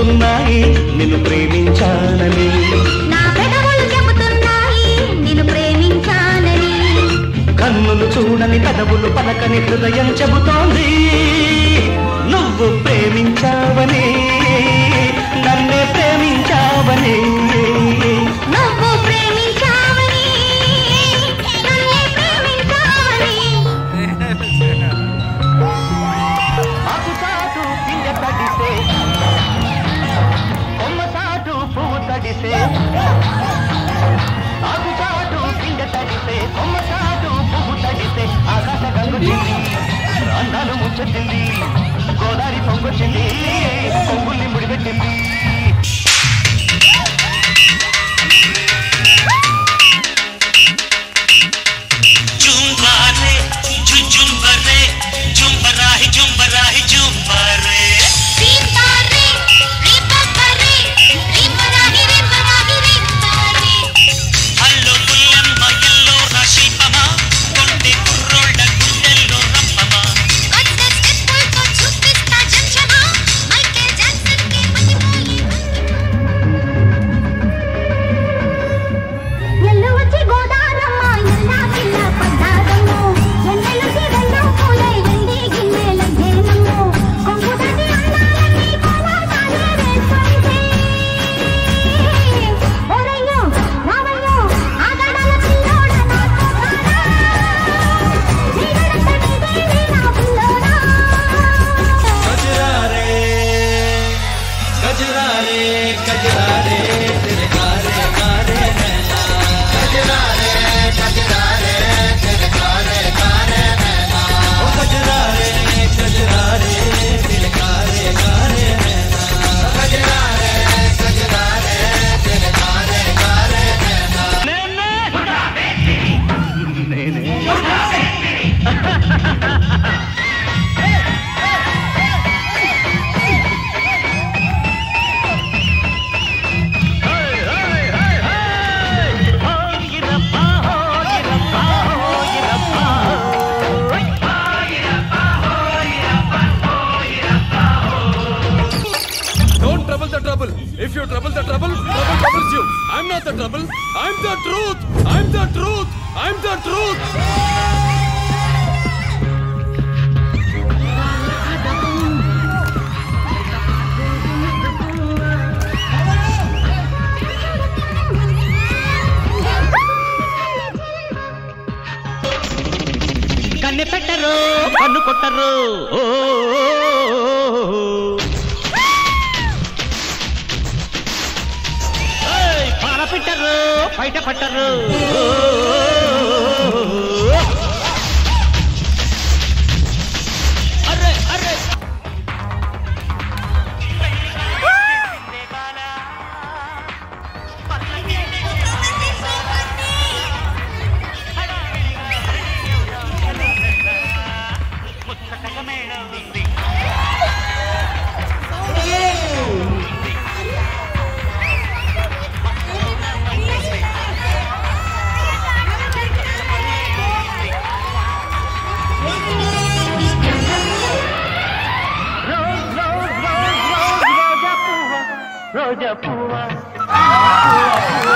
చెబుతున్నాయి నిన్ను ప్రేమించానని నా పెదవులు చెబుతున్నాయి నిన్ను ప్రేమించానని కన్నులు చూడని పెదవులు పలకని హృదయం చెబుతోంది నువ్వు ప్రేమించావని నన్నే ప్రేమించావని నువ్వు ప్రేమించావని నన్నే ప్రేమించావని ఆకు చాటు పిండ తడిసే కొమ్మ చాటు పువ్వు తడిసే ఆకు చాటు పిండ తడిసే కొమ్మ చాటు పువ్వు తడిసే ఆకాశ గంగుచింది అందాలు ముచ్చటింది గోదావరి పొంగొచ్చింది పొంగుల్ని ముడిపెట్టింది జుంబారే జుంబరే జుంబరాహి జుంబరాహి జుంబరే రీతారే రీపపరే రీపరాగి రీపరాగి రీతారే హల్లో పుల్లమ్మ ఎల్లో రాశిల్పమ కొండె కుర్రోళ్ళ గుండెల్లో రంపమ కొత్త స్టెప్పులతో చూపిస్తా జంజమా మైకేల్ జాక్సన్ కి మతిపోయి ఎల్లు వచ్చి గోదారమ్మ ఎల్లా పిల్ల పడ్డాదమ్ము ఎన్నెలుచి వెళ్ళు పూలే ఎండి గిన్నెల జేనమ్ము కొంగు దాటి అన్నాలన్నీ కోలాటాలే వేస్తుంటే ఓరయ్యో రావయ్యో ఆగడాల పిల్లోడ నాతో రారా నీడనంత నీదేలే నా పిల్లోడా गजरारे गजरारे गजरारे तेरे कारे कारे नैना गजरारे गजरारे तेरे कारे कारे नैना ओ गजरारे गजरारे तेरे कारे कारे नैना गजरारे गजरारे तेरे कारे कारे नैना Don't trouble the trouble. If you trouble the trouble, trouble troubles you. I'm not the trouble. I'm the truth. I'm the truth. I'm the truth. కన్నె పెట్టరు పన్ను కొట్టరు ఓ ఏయ్, పాల పెట్టరు బయట పట్టరు ఓ అరే అరే రోజ్ రోజ్ రోజ్ రోజ్ రోజా పువ్వ రోజా పువ్వ